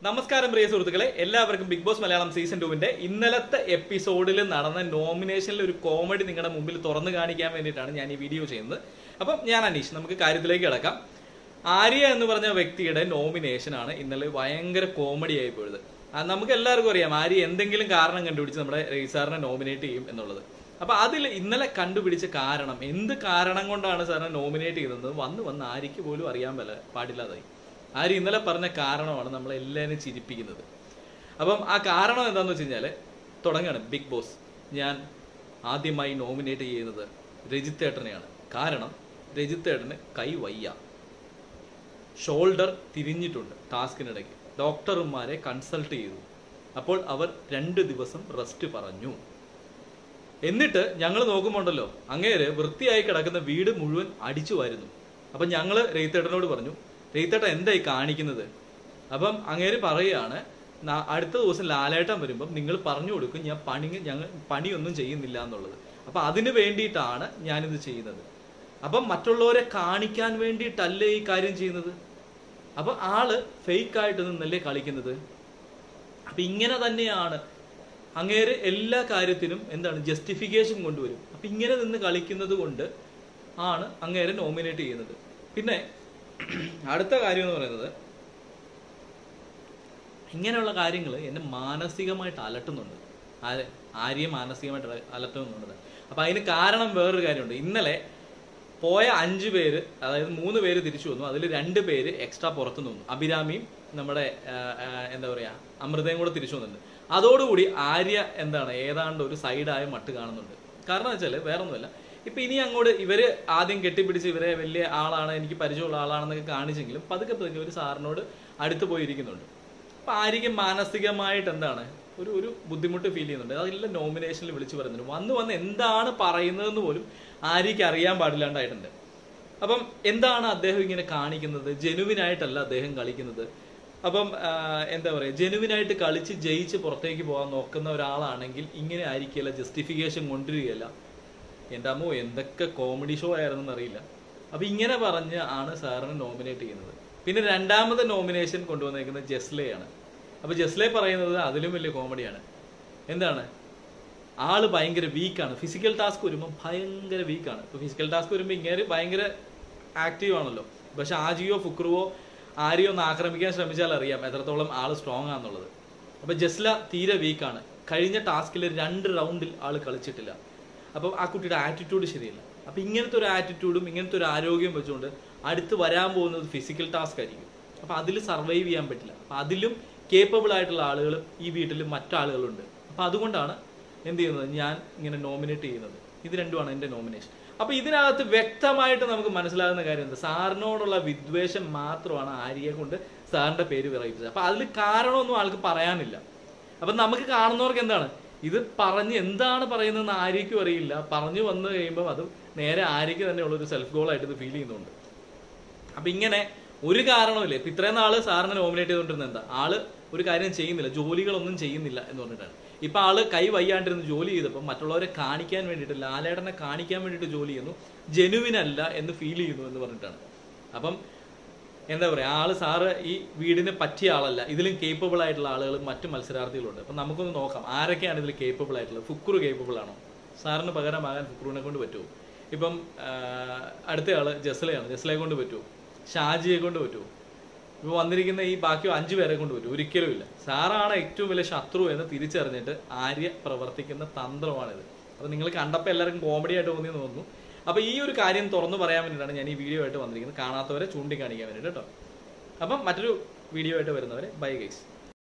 നമസ്കാരം പ്രിയ സുഹൃത്തുക്കളെ എല്ലാവർക്കും ബിഗ് ബോസ് മലയാളം സീസൺ ടുവിന്റെ ഇന്നലത്തെ എപ്പിസോഡിൽ നടന്ന നോമിനേഷനിൽ ഒരു കോമഡി നിങ്ങളുടെ മുമ്പിൽ തുറന്നു കാണിക്കാൻ വേണ്ടിയിട്ടാണ് ഞാൻ ഈ വീഡിയോ ചെയ്യുന്നത് അപ്പം ഞാൻ അനീഷ് നമുക്ക് കാര്യത്തിലേക്ക് കിടക്കാം ആര്യ എന്ന് പറഞ്ഞ വ്യക്തിയുടെ നോമിനേഷൻ ആണ് ഇന്നലെ ഭയങ്കര കോമഡി ആയി പോയത് ആ, നമുക്ക് എല്ലാവർക്കും അറിയാം ആര്യ എന്തെങ്കിലും കാരണം കണ്ടുപിടിച്ച് നമ്മുടെ റീസാറിനെ നോമിനേറ്റ് ചെയ്യും എന്നുള്ളത് അപ്പൊ അതിൽ ഇന്നലെ കണ്ടുപിടിച്ച കാരണം എന്ത് കാരണം കൊണ്ടാണ് സാറിനെ നോമിനേറ്റ് ചെയ്തത് വന്ന് വന്ന് ആര്യക്ക് പോലും അറിയാൻ പല പാടില്ലാതായി ആര്യ ഇന്നലെ പറഞ്ഞ കാരണമാണ് നമ്മളെ എല്ലാവരും ചിരിപ്പിക്കുന്നത് അപ്പം ആ കാരണം എന്താണെന്ന് വെച്ച് കഴിഞ്ഞാൽ തുടങ്ങുകയാണ് ബിഗ് ബോസ് ഞാൻ ആദ്യമായി നോമിനേറ്റ് ചെയ്യുന്നത് രജിത്തേട്ടനെയാണ് കാരണം രജിത്തേട്ടന് കൈ വയ്യ ഷോൾഡർ തിരിഞ്ഞിട്ടുണ്ട് ടാസ്കിനിടയ്ക്ക് ഡോക്ടർമാരെ കൺസൾട്ട് ചെയ്തു അപ്പോൾ അവർ രണ്ട് ദിവസം റെസ്റ്റ് പറഞ്ഞു എന്നിട്ട് ഞങ്ങൾ നോക്കുമ്പോണ്ടല്ലോ അങ്ങേര് വൃത്തിയായി കിടക്കുന്ന വീട് മുഴുവൻ അടിച്ചു വാരുന്നു അപ്പം ഞങ്ങൾ രയിത്തേട്ടനോട് പറഞ്ഞു രയിത്തേട്ടൻ എന്തായി കാണിക്കുന്നത് അപ്പം അങ്ങേര് പറയുകയാണ് "നാ- അടുത്ത ദിവസം ലാലേട്ടൻ വരുമ്പം നിങ്ങൾ പറഞ്ഞു കൊടുക്കും ഞാൻ പണി ഞങ്ങൾ പണിയൊന്നും ചെയ്യുന്നില്ല എന്നുള്ളത് അപ്പം അതിന് വേണ്ടിയിട്ടാണ് ഞാനിത് ചെയ്യുന്നത് അപ്പം മറ്റുള്ളവരെ കാണിക്കാൻ വേണ്ടിയിട്ടല്ലേ ഈ കാര്യം ചെയ്യുന്നത് അപ്പൊ ആള് ഫേക്ക് ആയിട്ട് നിന്നല്ലേ കളിക്കുന്നത് അപ്പൊ ഇങ്ങനെ തന്നെയാണ് അങ്ങേര് എല്ലാ കാര്യത്തിനും എന്താണ് ജസ്റ്റിഫിക്കേഷൻ കൊണ്ടുവരും അപ്പൊ ഇങ്ങനെ നിന്ന് കളിക്കുന്നത് കൊണ്ട് ആണ് അങ്ങേരെ നോമിനേറ്റ് ചെയ്യുന്നത് പിന്നെ അടുത്ത കാര്യം എന്ന് പറയുന്നത് ഇങ്ങനെയുള്ള കാര്യങ്ങൾ എന്നെ മാനസികമായിട്ട് അലട്ടുന്നുണ്ട് ആരെ ആര്യെ മാനസികമായിട്ട് അല- അലട്ടുന്നുണ്ട് അപ്പൊ അതിന് കാരണം വേറൊരു കാര്യമുണ്ട് ഇന്നലെ പോയ അഞ്ചു പേര് അതായത് മൂന്ന് പേര് തിരിച്ചു വന്നു അതിൽ രണ്ട് പേര് എക്സ്ട്രാ പുറത്തു നിന്നു അഭിരാമിയും നമ്മുടെ ആ, ആ, എന്താ പറയാ അമൃതയും കൂടെ തിരിച്ചു വന്നിട്ടുണ്ട് അതോടുകൂടി ആര്യ എന്താണ് ഏതാണ്ട് ഒരു സൈഡായ മട്ട് കാണുന്നുണ്ട് കാരണം വെച്ചാൽ വേറെ ഒന്നുമല്ല ഇപ്പൊ ഇനി അങ്ങോട്ട് ഇവര് ആദ്യം കെട്ടിപ്പിടിച്ച് ഇവരെ വലിയ ആളാണ് എനിക്ക് പരിചയമുള്ള ആളാണെന്നൊക്കെ കാണിച്ചെങ്കിലും പതുക്കെ പതുക്കെ ഒരു സാറിനോട് അടുത്ത് പോയിരിക്കുന്നുണ്ട് അപ്പൊ ആര്യക്ക് മാനസികമായിട്ട് എന്താണ് ഒരു ഒരു ബുദ്ധിമുട്ട് ഫീൽ ചെയ്യുന്നുണ്ട് അതെല്ലാം നോമിനേഷനിൽ വിളിച്ചു പറയുന്നുണ്ട് വന്ന് വന്ന് എന്താണ് പറയുന്നതെന്ന് പോലും ആര്യക്ക് അറിയാൻ പാടില്ലാണ്ടായിട്ടുണ്ട് അപ്പം എന്താണ് അദ്ദേഹം ഇങ്ങനെ കാണിക്കുന്നത് ജെനുവിനായിട്ടല്ല അദ്ദേഹം കളിക്കുന്നത് അപ്പം ആ, എന്താ പറയുക ജെനുവിനായിട്ട് കളിച്ച് ജയിച്ച് പുറത്തേക്ക് പോകാൻ നോക്കുന്ന ഒരാളാണെങ്കിൽ ഇങ്ങനെ ആയിരിക്കില്ല ജസ്റ്റിഫിക്കേഷൻ കൊണ്ടുവരികയല്ല എൻ്റെ അമ്മോ എന്തൊക്കെ കോമഡി ഷോ ആയിരുന്നെന്ന് അറിയില്ല അപ്പൊ ഇങ്ങനെ പറഞ്ഞ് ആണ് സാറിനെ നോമിനേറ്റ് ചെയ്യുന്നത് പിന്നെ രണ്ടാമത്തെ നോമിനേഷൻ കൊണ്ടുവന്നേക്കുന്നത് ജസ്ലയാണ് അപ്പൊ ജസ്ലെ പറയുന്നത് അതിലും വലിയ കോമഡിയാണ് എന്താണ് ആള് ഭയങ്കര വീക്കാണ് ഫിസിക്കൽ ടാസ്ക് വരുമ്പോൾ ഭയങ്കര വീക്കാണ് ഇപ്പൊ ഫിസിക്കൽ ടാസ്ക് വരുമ്പോൾ ഇങ്ങനെ ഭയങ്കര ആക്റ്റീവ് ആണല്ലോ പക്ഷെ ആജിയോ ഫുക്രുവോ ആരെയോ ഒന്ന് ആക്രമിക്കാൻ ശ്രമിച്ചാൽ അറിയാം എത്രത്തോളം ആള് സ്ട്രോങ് ആണെന്നുള്ളത് അപ്പൊ ജസ്ല തീരെ വീക്കാണ് കഴിഞ്ഞ ടാസ്കിൽ രണ്ട് റൗണ്ടിൽ ആള് കളിച്ചിട്ടില്ല അപ്പൊ ആ കുട്ടിയുടെ ആറ്റിറ്റ്യൂഡ് ശരിയല്ല അപ്പൊ ഇങ്ങനത്തെ ഒരു ആറ്റിറ്റ്യൂഡും ഇങ്ങനത്തെ ഒരു ആരോഗ്യം വെച്ചുകൊണ്ട് അടുത്ത് വരാൻ പോകുന്നത് ഫിസിക്കൽ ടാസ്ക് ആയിരിക്കും അപ്പൊ അതിൽ സർവൈവ് ചെയ്യാൻ പറ്റില്ല അപ്പൊ അതിലും കേപ്പബിൾ ആയിട്ടുള്ള ആളുകൾ ഈ വീട്ടിൽ മറ്റാളുകളുണ്ട് അപ്പൊ അതുകൊണ്ടാണ് എന്ത് ചെയ്യുന്നത് ഞാൻ ഇങ്ങനെ നോമിനേറ്റ് ചെയ്യുന്നത് ഇത് രണ്ടുമാണ് എന്റെ നോമിനേഷൻ അപ്പൊ ഇതിനകത്ത് വ്യക്തമായിട്ട് നമുക്ക് മനസ്സിലാകുന്ന കാര്യം എന്താ സാറിനോടുള്ള വിദ്വേഷം മാത്രമാണ് ആര്യയെ കൊണ്ട് സാറിന്റെ പേര് വിറയിപ്പിച്ചത് അപ്പൊ അതിൽ കാരണമൊന്നും ആൾക്ക് പറയാനില്ല അപ്പൊ നമുക്ക് കാണുന്നവർക്ക് എന്താണ് ഇത് പറഞ്ഞ് എന്താണ് പറയുന്നതെന്ന് ആര്യയ്ക്കും അറിയില്ല പറഞ്ഞു വന്നു കഴിയുമ്പോൾ അത് നേരെ ആര്യയ്ക്ക് തന്നെയുള്ള ഒരു സെൽഫ് ഗോൾ ആയിട്ട് ഇത് ഫീൽ ചെയ്യുന്നുണ്ട് അപ്പൊ ഇങ്ങനെ ഒരു കാരണവുമില്ല ഇപ്പൊ ഇത്രയും നാള് സാറിനെ നോമിനേറ്റ് ചെയ്തുകൊണ്ടിരുന്നത് എന്താ ആള് ഒരു കാര്യം ചെയ്യുന്നില്ല ജോലികളൊന്നും ചെയ്യുന്നില്ല എന്ന് പറഞ്ഞിട്ടാണ് ഇപ്പൊ ആള് കൈ വയ്യാണ്ടിരുന്ന് ജോലി ചെയ്തപ്പോൾ മറ്റുള്ളവരെ കാണിക്കാൻ വേണ്ടിയിട്ട് ലാലേട്ടനെ കാണിക്കാൻ വേണ്ടിയിട്ട് ജോലി ചെയ്യുന്നു ജെനുവിൻ അല്ല എന്ന് ഫീൽ ചെയ്യുന്നു എന്ന് പറഞ്ഞിട്ടാണ് അപ്പം എന്താ പറയാ ആള് സാറ് ഈ വീടിന് പറ്റിയ ആളല്ല ഇതിലും കേപ്പബിൾ ആയിട്ടുള്ള ആളുകൾ മറ്റു മത്സരാർത്ഥികളുണ്ട് അപ്പൊ നമുക്കൊന്ന് നോക്കാം ആരൊക്കെയാണ് ഇതിൽ കേപ്പബിൾ ആയിട്ടുള്ളത് ഫുക്രു കേപ്പബിൾ ആണോ സാറിന് പകരമാകാൻ ഫുക്രുവിനെ കൊണ്ട് പറ്റുമോ ഇപ്പം ആ, അടുത്ത ആള് ജസ്ലയാണ് ജസ്ലയെ കൊണ്ട് പറ്റുമോ ഷാജിയെ കൊണ്ട് പറ്റുമോ ഇപ്പൊ വന്നിരിക്കുന്ന ഈ ബാക്കി അഞ്ചു പേരെ കൊണ്ട് പറ്റും ഒരിക്കലും ഇല്ല സാറാണ് ഏറ്റവും വലിയ ശത്രു എന്ന് തിരിച്ചറിഞ്ഞിട്ട് ആര്യ പ്രവർത്തിക്കുന്ന തന്ത്രമാണിത് അപ്പൊ നിങ്ങൾ കണ്ടപ്പോൾ എല്ലാവർക്കും കോമഡി ആയിട്ട് തോന്നിയെന്ന് തോന്നുന്നു അപ്പൊ ഈ ഒരു കാര്യം തുറന്നു പറയാൻ വേണ്ടിയിട്ടാണ് ഞാൻ ഈ വീഡിയോ ആയിട്ട് വന്നിരിക്കുന്നത് കാണാത്തവരെ ചൂണ്ടിക്കാണിക്കാൻ വേണ്ടിയിട്ട് കേട്ടോ അപ്പം മറ്റൊരു വീഡിയോ ആയിട്ട് വരുന്നവരെ ബൈ ഗൈസ്